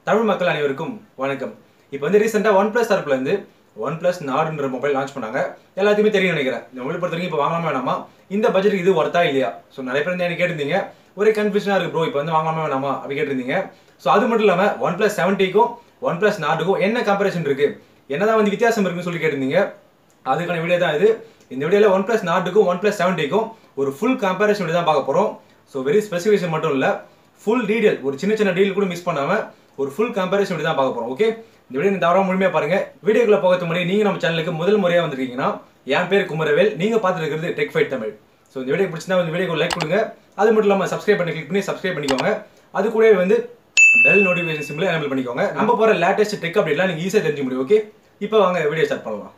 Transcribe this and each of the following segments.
தமிழ் மக்கள் அனைவருக்கும் வணக்கம் இப்போ வந்து ரீசெண்டாக ஒன் ப்ளஸ் தரப்புலேருந்து ஒன் ப்ளஸ் நாடுன்ற மொபைல் லான்ச் பண்ணாங்க எல்லாத்தையுமே தெரியும் நினைக்கிறேன் இந்த மொபைல் பொறுத்த வரைக்கும் இப்போ வாங்கலாமா வேணாமா இந்த பட்ஜெட்டுக்கு இது ஒர்த்தா இல்லையா ஸோ நிறைய பேர் வந்து எனக்கு கேட்டிருந்தீங்க ஒரே கன்ஃபியூஷனாக இருக்கு ப்ரோ இப்போ வந்து வாங்கலாமா வேணாமா அப்படி கேட்டிருந்தீங்க ஸோ அது மட்டும் இல்லாமல் ஒன் ப்ளஸ் செவன்ட்டிக்கும் ஒன் ப்ளஸ் நாட்டுக்கும் என்ன கம்பேரிசன் இருக்கு என்னதான் வந்து வித்தியாசம் இருக்குன்னு சொல்லி கேட்டிருந்தீங்க அதுக்கான வீடியோ தான் இது இந்த வீடியோவில் ஒன் ப்ளஸ் நாட்டுக்கும் ஒன் ப்ளஸ் செவன்ட்டிக்கும் ஒரு ஃபுல் கம்பேரிசன் வீடியோ தான் பார்க்க போகிறோம் ஸோ வெரி ஸ்பெசிஃபிகேஷன் மட்டும் இல்லை ஃபுல் டீடைல் ஒரு சின்ன சின்ன டீல் கூட மிஸ் பண்ணாம ஒரு ஃபுல் கம்பேரிசன் வீடியோ தான் பார்க்க போகிறோம் ஓகே இந்த வீடியோ நீங்க தவறாம முழுமையாக பாருங்க வீடியோக்குள்ள போகிறதுக்கு முன்னாடி நீங்கள் நம்ம சேனலுக்கு முதல் முறையாக வந்திருக்கீங்கன்னா என் பேர் குமரவேல் நீங்கள் பார்த்துட்டு இருக்கிறது டெக் ஃபைட் தமிழ் ஸோ இந்த வீடியோ பிடிச்சிருந்தா இந்த வீடியோக்கு லைக் கொடுங்க அது மட்டும் இல்லாமல் சப்ஸ்கிரைப் பண்ணி கிளிக் பண்ணி சப்ஸ்கிரைப் பண்ணிக்கோங்க அது கூடவே வந்து பெல் நோட்டிஃபிகேஷன் சிம்பிள் எனேபிள் பண்ணிக்கோங்க நம்ம போகிற லேட்டஸ்ட் டெக் அப்டேட்லாம் நீங்கள் ஈஸியாக தெரிஞ்சுக்க முடியும் ஓகே இப்போ வாங்க வீடியோ ஸ்டார்ட் பண்ணலாம்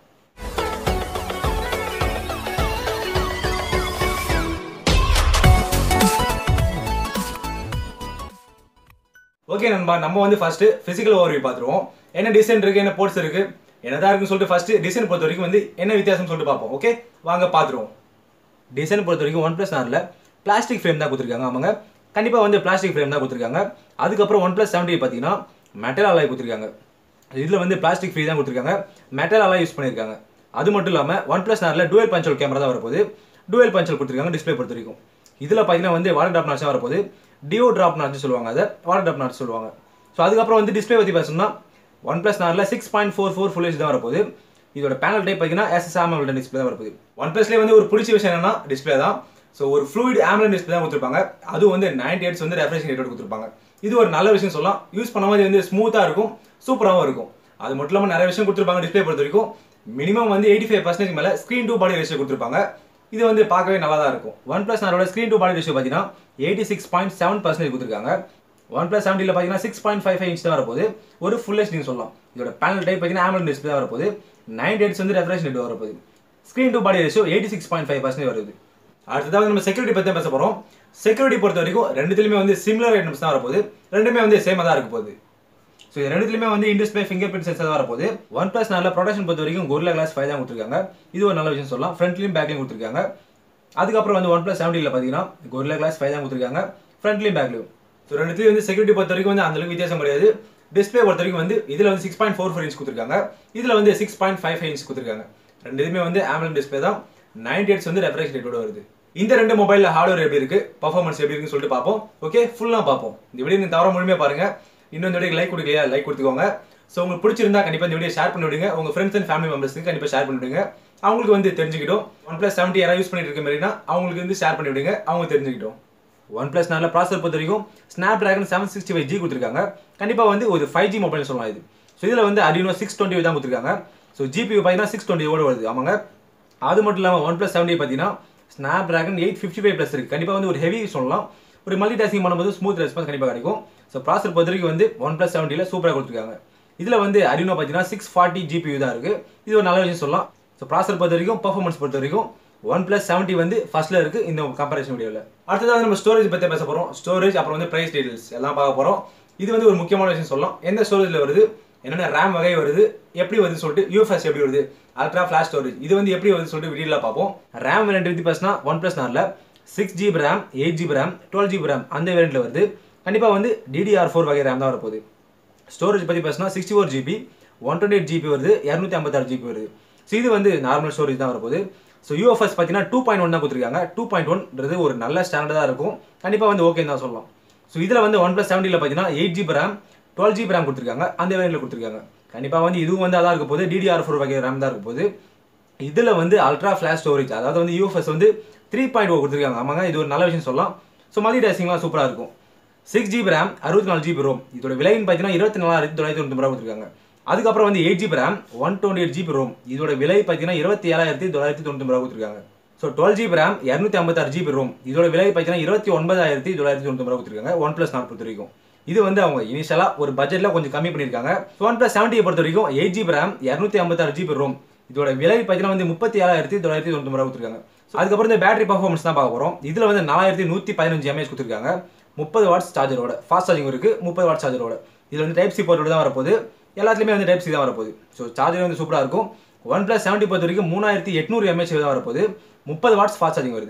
ஓகே நண்பா நம்ம வந்து ஃபர்ஸ்ட் பிசிக்கல் ஓவர்வியூ பார்த்துருவோம் என்ன டிசைன் இருக்கு என்ன போர்ட்ஸ் இருக்கு என்னதான் இருக்குன்னு சொல்லிட்டு ஃபர்ஸ்ட் டிசைன் பொறுத்த வரைக்கும் வந்து என்ன வித்தியாசம் சொல்லிட்டு பார்ப்போம் ஓகே வாங்க பார்த்துருவோம் டிசைன் பொறுத்த வரைக்கும் ஒன் ப்ளஸ் நாரில் பிளாஸ்டிக் ஃப்ரேம் தான் கொடுத்துருக்காங்க ஆமாங்க கண்டிப்பாக வந்து பிளாஸ்டிக் ஃப்ரேம் தான் கொடுத்துருக்காங்க அதுக்கப்புறம் ஒன் ப்ளஸ் செவன்ட்டி பார்த்தீங்கன்னா மெட்டல் அலாய் கொடுத்துருக்காங்க இதில் வந்து பிளாஸ்டிக் ஃப்ரீ தான் கொடுத்துருக்காங்க மெட்டல் அலாய் யூஸ் பண்ணியிருக்காங்க அது மட்டும் இல்லாமல் ஒன் ப்ளஸ் நாரில் டுவெல் பஞ்சல் கேமரா தான் வரப்போகுது டுவெல் பஞ்சல் கொடுத்துருக்காங்க டிஸ்பிளே பொறுத்த வரைக்கும் இதில் பார்த்தீங்கன்னா வந்து வாட்டர் ட்ராப் நாட்ச் வரப்போகுது டியோ ட்ராப் நாட்ச் சொல்லுவாங்க அதை வாட்டர் ட்ராப் நாட்ச் சொல்லுவாங்க ஸோ அதுக்கப்புறம் வந்து டிஸ்பிளே பற்றி பேசணும்னா ஒன் ப்ளஸ் நாரில் six point four four full தான் வரப்போகுது இதோட பேனல் டைப் பார்த்தீங்கன்னா எஸ்எஸ் ஆமலன் டிஸ்பிளே தான் வரப்போகுது ஒன் ப்ளஸ்லேயே வந்து ஒரு பிடிச்ச விஷயம் என்னன்னா டிஸ்பிளே தான் ஸோ ஒரு ஃப்ளூயிட் ஆம்லன் டிஸ்பிளே தான் கொடுத்துருப்பாங்க அதுவும் வந்து நைன்டி எயிட்ஸ் வந்து ரெஃப்ரெஷிங் ரேட்டோட கொடுத்துருப்பாங்க இது ஒரு நல்ல விஷயம் சொல்லலாம் யூஸ் பண்ணும்போது வந்து ஸ்மூத்தாக இருக்கும் சூப்பராகவும் இருக்கும் அது மட்டும் இல்லாமல் நிறைய விஷயம் கொடுத்துருப்பாங்க டிஸ்பிளே பொறுத்த வரைக்கும் மினிமம் வந்து எயிட்டி ஃபைவ் பர்சன்டேஜ் மேலே ஸ்க்ரீன் டூ பாடி ரேஷியோ கொடுத்துருப்பாங்க இது வந்து பார்க்கவே நல்லா தான் இருக்கும் ஒன் ப்ளஸ் நாரோட ஸ்க்ரீன் டூ பாடி ரேஷியோ பார்த்தீங்கன்னா eighty six point seven percentage கொடுத்துருக்காங்க ஒன் ப்ளஸ் செவன்ட்டியில் பார்த்தீங்கன்னா six point five five inch தான் வரப்போகுது ஒரு ஃபுல் ஹெச்டின்னு சொல்லலாம் இதோட பேனல் டைப் பார்த்தீங்கன்னா ஆமலன் டிஸ்பிளே தான் வரப்போகுது நைன் டேட்ஸ் வந்து ரெஃப்ரெஷ் ரேட் வரப்போகுது screen to body ratio eighty six point five percentage வருது அடுத்ததாக நம்ம செக்யூரிட்டி பற்றி பேச போகிறோம் செக்யூரிட்டி பொறுத்த வரைக்கும் ரெண்டுத்துலையுமே வந்து சிமிலர் ஐட்டம்ஸ் தான் வரப்போகுது ரெண்டுமே வந்து சேமாக தான் இருக்க போகுது ஸோ இது ரெண்டுத்துலையுமே வந்து இன்டிஸ்பிளே ஃபிங்கர் பிரிண்ட் சென்சர் தான் வரப்போகுது ஒன் ப்ளஸ் நல்ல ப்ரொடக்ஷன் பொறுத்த வரைக்கும் கொரில்லா கிளாஸ் ஃபைவ் தான் கொடுத்துருக்காங்க இது ஒரு நல்ல விஷயம் சொல்லலாம் ஃப்ரண்ட்லையும் பேக்லையும் கொடுத்துருக்காங்க அதுக்கப்புறம் வந்து ஒன் ப்ளஸ் செவன்ட்டியில் பார்த்தீங்கன்னா கொரில்லா கிளாஸ் ஃபைவ் தான் கொடுத்துருக்காங்க ஃப்ரண்ட்லையும் பேக்லையும் ஸோ ரெண்டுத்துலையும் வந்து செக்யூரிட்டி பொறுத்த வரைக்கும் வந்து அந்தளவுக்கு வித்தியாசம் கிடையாது டிஸ்பிளே பொறுத்த வரைக்கும் வந்து இதில் வந்து six point four four inch கொடுத்துருக்காங்க இதில் வந்து six point five five inch கொடுத்துருக்காங்க ரெண்டு இதுவுமே வந்து ஆம்லன் டிஸ்பிளே தான் நைன்டி எயிட்ஸ் வந்து ரெஃப்ரெஷ் ரேட்டோட வருது இந்த ரெண்டு மொபைலில் ஹார்ட்வேர் எப்படி இருக்கு பர்ஃபார்மன்ஸ் எப்படி இருக்குன்னு சொல்லிட்டு பார்ப்போம் ஓகே ஃபுல்லாக பார்ப்போம் இந்த வீடியோ நீங்கள் தவிர முழுமையாக பாருங்க இன்னும் இந்த வீடியோ லைக் கொடுக்கலையா லைக் கொடுத்துக்கோங்க ஸோ உங்களுக்கு பிடிச்சிருந்தா கண்டிப்பாக இந்த வீடியோ ஷேர் பண்ணி விடுங்க உங்க ஃப்ரெண்ட்ஸ் அண்ட் ஃபேமிலி மெம்பர்ஸ்க்கு கண்டிப்பாக ஷேர் பண்ணி விடுங்க அவங்களுக்கு வந்து தெரிஞ்சுக்கிட்டோம் ஒன் ப்ளஸ் செவன்ட்டி யாராவது யூஸ் பண்ணிட்டு இருக்க மாதிரினா அவங்களுக்கு வந்து ஷேர் பண்ணி விடுங்க அவங்க தெரிஞ்சுக்கிட்டோம் ஒன் ப்ளஸ் நல்ல ப்ராசர் பொறுத்த வரைக்கும் Snapdragon seven sixty five G கொடுத்துருக்காங்க கண்டிப்பாக வந்து ஒரு ஃபைவ் ஜி மொபைல் சொல்லலாம் இது ஸோ இதில் வந்து அடினோ சிக்ஸ் டுவெண்ட்டி தான் கொடுத்துருக்காங்க ஸோ ஜிபி பார்த்தீங்கன்னா சிக்ஸ் டுவெண்ட்டியோட வருது ஆமாங்க அது மட்டும் இல்லாமல் ஒன் ப்ளஸ் செவன்ட்டி பார்த்தீங்கன்னா Snapdragon eight fifty five plus இருக்குது கண்டிப்பாக வந்து ஒரு ஹெவி சொல்லலாம் ஒரு மல்டி டாஸ்கிங் பண்ணும்போது ஸ்மூத் ரெஸ்பான்ஸ் கண்டிப்பாக கிடைக்கும் ஸோ ப்ராசர் பொறுத்த வரைக்கும் வந்து ஒன் ப்ளஸ் செவன்ட்டியில் சூப்பராக கொடுத்துருக்காங்க இதில் வந்து அரினோ பார்த்தீங்கன்னா சிக்ஸ் ஃபார்ட்டி ஜிபியூ தான் இருக்குது இது ஒரு நல்ல விஷயம் சொல்லலாம் ஸோ ப்ராசர் பொறுத்த வரைக்கும் பர்ஃபார்மன்ஸ் பொறுத்த வரைக்கும் ஒன் ப்ளஸ் செவன்ட்டி வந்து ஃபர்ஸ்ட்ல இருக்கு இந்த கம்பேரிசன் வீடியோவில் அடுத்ததாக நம்ம ஸ்டோரேஜ் பற்றி பேச போகிறோம் ஸ்டோரேஜ் அப்புறம் வந்து ப்ரைஸ் டீடைல்ஸ் எல்லாம் பார்க்க போகிறோம் இது வந்து ஒரு முக்கியமான விஷயம் சொல்லலாம் எந்த ஸ்டோரேஜில் வருது என்னென்ன ரேம் வகை வருது எப்படி வருது சொல்லிட்டு யூஎஃப்எஸ் எப்படி வருது அல்ட்ரா ஃபிளாஷ் ஸ்டோரேஜ் இது வந்து எப்படி வருது சொல்லிட்டு வீடியோவில் பார்ப்போம் ரேம் வேரியன்ட் பற்றி பேசினா ஒன் ப்ளஸ் நாரில் six GB RAM eight GB RAM twelve GB RAM அந்த வேரியண்ட்டில் வருது கண்டிப்பாக வந்து டிடிஆர் ஃபோர் வகை ரேம் தான் வரப்போகுது ஸ்டோரேஜ் பற்றி பேசினா sixty four GB one twenty eight GB வருது இரநூத்தி ஐம்பத்தாறு ஜிபி வருது ஸோ இது வந்து நார்மல் ஸ்டோரேஜ் தான் வரப்போகுது ஸோ யூஎஃப்எஸ் பார்த்தீங்கன்னா டூ பாயிண்ட் ஒன் தான் கொடுத்துருக்காங்க டூ பாயிண்ட் ஒன்றது ஒரு நல்ல ஸ்டாண்டர்டாக இருக்கும் கண்டிப்பாக வந்து ஓகே தான் சொல்லலாம் ஸோ இதில் வந்து ஒன் ப்ளஸ் செவன்ட்டியில் பார்த்தீங்கன்னா eight GB RAM twelve GB RAM கொடுத்துருக்காங்க அந்த வேரியண்ட்டில் கொடுத்துருக்காங்க கண்டிப்பாக வந்து இதுவும் வந்து அதான் இருக்க போது டிடிஆர் ஃபோர் வகை ரேம் தான் இருக்க போது இதில் வந்து அல்ட்ரா ஃபிளாஷ் ஸ்டோரேஜ் அதாவது வந்து யூஎஃப்எஸ் வந்து த்ரீ பாயிண்ட் ஓ கொடுத்துருக்காங்க ஆமாங்க இது ஒரு நல்ல விஷயம் சொல்லலாம் ஸோ மல்டி டாசிங்லாம் சூப்பராக இருக்கும் சிக்ஸ் ஜிபி ரேம் அறுபத்தி நாலு ஜிபி ரோம் இதோட விலைன்னு பார்த்தீங்கன்னா இருபத்தி நாலாயிரத்தி தொள்ளாயிரத்தி தொண்ணூறு ரூபா கொடுத்துருக்காங்க அதுக்கப்புறம் வந்து eight GB RAM one twenty eight GB ROM இதோட விலை பார்த்தீங்கன்னா இருபத்தி ஏழாயிரத்தி தொள்ளாயிரத்தி தொண்ணூறு ரூபா கொடுத்துருக்காங்க ஸோ டுவெல் ஜிபி ரேம் இரநூத்தி ஐம்பத்தாறு ஜிபி ரோம் இதோட விலை பார்த்தீங்கன்னா இருபத்தி ஒன்பதாயிரத்தி தொள்ளாயிரத்தி தொண்ணூறு ரூபா கொடுத்துருக்காங்க ஒன் ப்ளஸ் நாட் பொறுத்த வரைக்கும் இது வந்து அவங்க இனிஷியலாக ஒரு பட்ஜெட்டில் கொஞ்சம் கம்மி பண்ணியிருக்காங்க ஒன் ப்ளஸ் செவன்ட்டியை பொறுத்த வரைக்கும் எயிட் ஜிபி ரேம் இரநூத்தி ஐம்பத்தாறு ஜிபி ரோம் இதோட விலை பார்த்தீங்கன்னா வந்து முப்பத்தி ஏழாயிரத்தி தொள்ளாயிரத்தி தொண்ணூறு ரூபா கொடுத்துருக்காங்க அதுக்கப்புறம் இந்த பேட்டரி பர்ஃபார்மன்ஸ் தான் பார்க்க போகிறோம் இதில் வந்து நாலாயிரத்தி நூற்றி பதினஞ்சு எம்ஏஹெச் கொடுத்துருக்காங்க முப்பது வாட்ஸ் சார்ஜரோட ஃபாஸ்ட் சார்ஜிங் இருக்குது முப்பது வாட்ஸ் சார்ஜரோட இதில் வந்து டைப் சி போர்ட்டோட தான் வரப்போகுது எல்லாத்துலேயுமே வந்து டைப் சி தான் வரப்போகுது ஸோ சார்ஜர் வந்து சூப்பராக இருக்கும் ஒன் ப்ளஸ் செவன்ட்டி பொறுத்த வரைக்கும் மூணாயிரத்தி எட்நூறு எம்ஏஹெச் தான் வரப்போகுது முப்பது வாட்ஸ் ஃபாஸ்ட் சார்ஜிங் வருது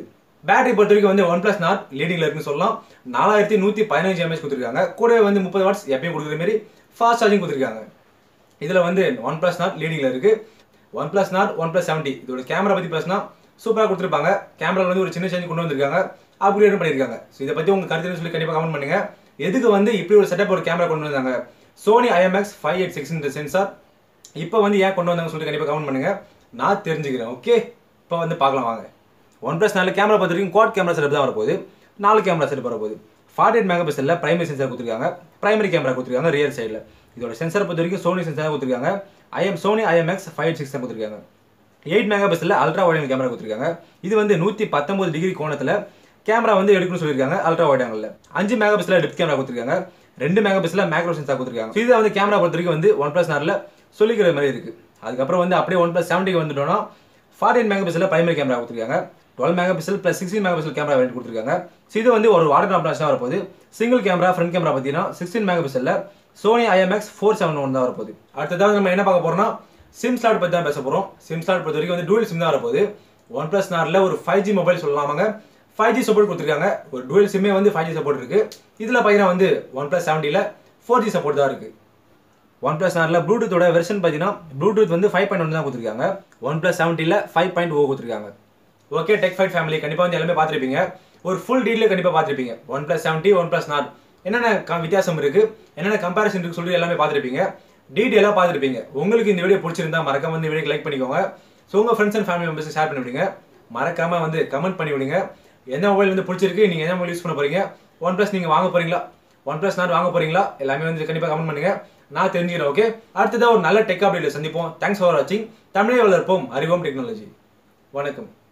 பேட்டரி பொறுத்த வரைக்கும் வந்து ஒன் பிளஸ் நாட் லீடிங்ல இருக்குன்னு சொல்லலாம் நாலாயிரத்தி நூற்றி பதினஞ்சு எம்ஏஹெச் கொடுத்துருக்காங்க கூடவே வந்து முப்பது வாட்ஸ் எப்பயும் கொடுக்குற மாதிரி ஃபாஸ்ட் சார்ஜிங் கொடுத்துருக்காங்க இதில் வந்து ஒன் பிளஸ் நாட் லீடிங்கில் இருக்கு OnePlus Nord OnePlus seventy இதோட கேமரா பற்றி பேசினா சூப்பராக கொடுத்துருப்பாங்க கேமரா வந்து ஒரு சின்ன சேஞ்ச் கொண்டு வந்திருக்காங்க அப்கிரேடும் பண்ணியிருக்காங்க ஸோ இதை பற்றி உங்கள் கருத்துன்னு சொல்லி கண்டிப்பாக கமெண்ட் பண்ணுங்க எதுக்கு வந்து இப்படி ஒரு செட்டப் ஒரு கேமரா கொண்டு வந்தாங்க Sony IMX five eight six sensor இப்போ வந்து ஏன் கொண்டு வந்தாங்கன்னு சொல்லிட்டு கண்டிப்பாக கமெண்ட் பண்ணுங்க நான் தெரிஞ்சுக்கிறேன் ஓகே இப்போ வந்து பார்க்கலாம் வாங்க ஒன் ப்ளஸ் நாலு கேமரா பொறுத்த வரைக்கும் குவாட் கேமரா செட்டப் தான் வரப்போகுது நாலு கேமரா செட்டப் வரப்போகுது ஃபார்ட்டி எயிட் மெகா பிக்சலில் பிரைமரி சென்சார் கொடுத்துருக்காங்க பிரைமரி கேமரா கொடுத்துருக்காங்க ரியர் சைடில் இதோட சென்சார் பொறுத்த வரைக்கும் சோனி சென்சார் கொடுத்துருக்காங்க IM Sony IMX five eight six கொடுத்துருக்காங்க எயிட் மெகா பிக்சலில் அல்ட்ரா வைட் கேமரா கொடுத்துருக்காங்க இது வந்து நூற்றி பத்தொம்பது டிகிரி கோணத்தில் கேமரா வந்து எடுக்கணும்னு சொல்லியிருக்காங்க அல்ட்ரா வைட் ஆங்கிளில் அஞ்சு மெகா பிக்சலில் டெப்த் கேமரா கொடுத்துருக்காங்க ரெண்டு மெகா பிக்சலில் மேக்ரோ சென்சார் கொடுத்துருக்காங்க இதை வந்து கேமரா பொறுத்த வரைக்கும் வந்து ஒன் ப்ளஸ் நாரில் சொல்லிக்கிற மாதிரி இருக்குது அதுக்கப்புறம் வந்து அப்படியே ஒன் ப்ளஸ் செவன்ட்டிக்கு வந்துட்டோம்னா ஃபார்ட்டி எயிட் மெகா பிக்சலில் பிரைமரி கேமரா கொடுத்துருக்காங்க twelve megapixel plus sixteen megapixel camera வேண்டி கொடுத்துருக்காங்க ஸோ இது வந்து ஒரு வாட்டர் காம்பனாஷன் தான் வரப்போகுது சிங்கிள் கேமரா ஃப்ரண்ட் கேமரா பார்த்தீங்கன்னா சிக்ஸ்டீன் மெகா பிக்சலில் Sony IMX four seven one தான் வரப்போகுது அடுத்ததாக நம்ம என்ன பார்க்க போறோம்னா சிம் ஸ்லாட் பற்றி தான் பேச போகிறோம் சிம் ஸ்லாட் பொறுத்த வரைக்கும் வந்து டூயல் சிம் தான் வரப்போகுது ஒன் ப்ளஸ் நாரில் ஒரு ஃபைவ் ஜி மொபைல் சொல்லலாமாங்க ஃபைவ் ஜி சப்போர்ட் கொடுத்துருக்காங்க ஒரு டூயல் சிம்மே வந்து ஃபைவ் ஜி சப்போர்ட் இருக்கு இதில் பார்த்தீங்கன்னா வந்து ஒன் ப்ளஸ் செவன்ட்டியில் ஃபோர் ஜி சப்போர்ட் தான் இருக்குது ஒன் ப்ளஸ் நாரில் ப்ளூடூத்தோட வெர்ஷன் பார்த்தீங்கன்னா ப்ளூடூத் வந்து ஃபைவ் பாயிண்ட் ஒன் தான் கொடுத்துருக்காங்க ஒன் ப்ளஸ் செவன்ட்டியில் ஃபைவ் பாயிண்ட் ஓ கொடுத்துருக்காங்க ஓகே டெக் ஃபைட் ஃபேமிலி கண்டிப்பாக வந்து எல்லாமே பார்த்துருப்பீங்க ஒரு ஃபுல் டீட்டெயில் கண்டிப்பாக பார்த்துருப்பீங்க OnePlus seventy OnePlus Nord என்னென்ன க- வித்தியாசம் இருக்கு என்னென்ன கம்பேரிசன் இருக்கு சொல்லி எல்லாமே பார்த்துருப்பீங்க டீட்டெயிலாக பார்த்துருப்பீங்க உங்களுக்கு இந்த வீடியோ பிடிச்சிருந்தா மறக்காம இந்த வீடியோக்கு லைக் பண்ணிக்கோங்க ஸோ உங்கள் friends and family members share பண்ணி விடுங்க மறக்காம வந்து கமெண்ட் பண்ணி விடுங்க எந்த மொபைல் வந்து பிடிச்சிருக்கு நீங்கள் எந்த மொபைல் யூஸ் பண்ண போறீங்க ஒன் ப்ளஸ் நீங்கள் வாங்க போறீங்களா ஒன் ப்ளஸ் நாட் வாங்க போறீங்களா எல்லாமே வந்து கண்டிப்பாக கமெண்ட் பண்ணுங்க நான் தெரிஞ்சுக்கிறேன் ஓகே அடுத்ததாக ஒரு நல்ல டெக் அப்டேட்ல சந்திப்போம் தேங்க்ஸ் ஃபார் வாட்சிங் தமிழை வளர்ப்போம் அறிவோம் டெக்னாலஜி வணக்கம்